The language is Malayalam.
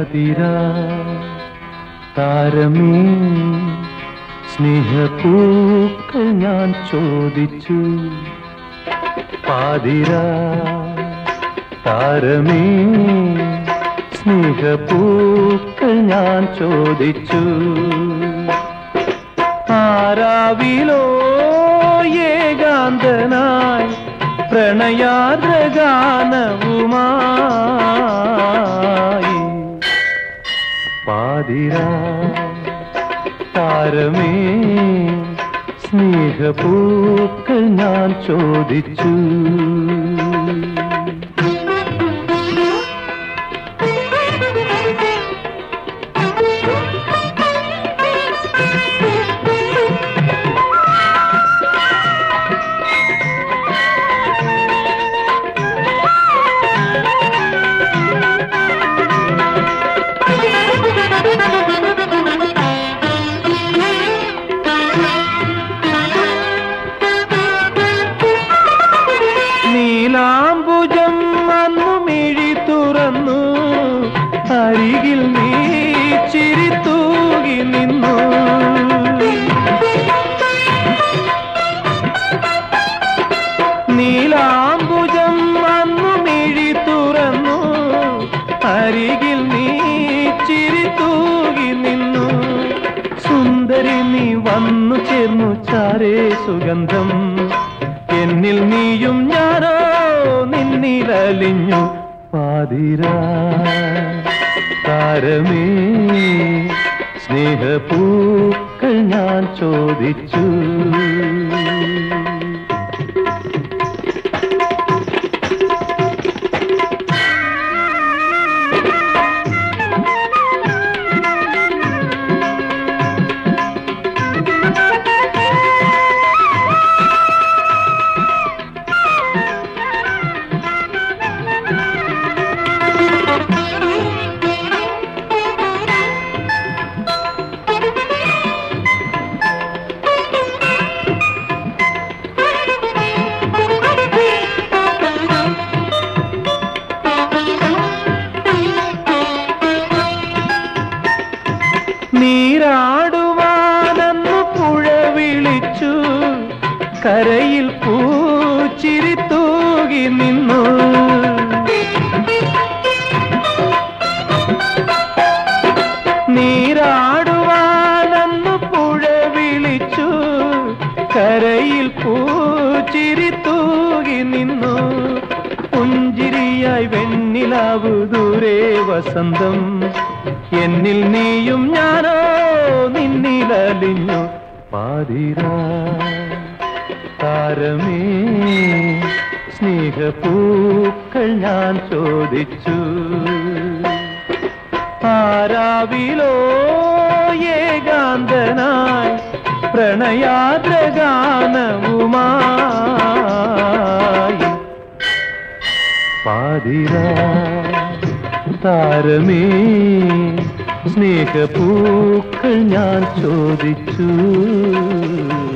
പാതിരാ താരമേ സ്നേഹപ്പൂക്കൾ ഞാൻ ചോദിച്ചു പാതിരാ താരമേ സ്നേഹപ്പൂക്കൾ ഞാൻ ചോദിച്ചു ആരാവിലോ ഏകാന്തനായി പ്രണയാദ്രഗാനവുമായി പാതിരാ താരമേ സ്നേഹപൂക്കൾ ഞാൻ ചോദിച്ചു നീലാംബുജം അന്നു മിഴി തുറന്നു അരികിൽ നീ ചിരി തൂകി നിന്നു നീലാംബുജം അന്നു മിഴി തുറന്നു അരികിൽ നീ ചിരി തൂകി നിന്നു സുന്ദരി നീ വന്നു ചേർന്നു ചാരേ സുഗന്ധം എന്നിൽ നീയും ഞാനോ നിന്നിലലിഞ്ഞു പാതിരാ താരമേ സ്നേഹപൂക്കൾ ഞാൻ ചോദിച്ചു നീരാടുവാനെന്നു പുഴ വിളിച്ചു കരയിൽ പൂച്ചിരി തൂകി നിന്നു നീരാടുവാനെന്നു പുഴ വിളിച്ചു കരയിൽ പൂച്ചിരി തൂകി നിന്നു പുഞ്ചിരിയായി വെണ്ണിലാവു ദൂരെ വസന്തം എന്നിൽ നീയും ഞാനോ നിന്നിലലിഞ്ഞു പാതിരാ താരമേ സ്നേഹപൂക്കൾ ഞാൻ ചോദിച്ചു ആരാവിലോ ഏകാന്തനായി പ്രണയാദ്രഗാനവുമായി പാതിരാ താരമേ സ്നേഹപൂക്കൾ ഞാൻ ചോദിച്ചു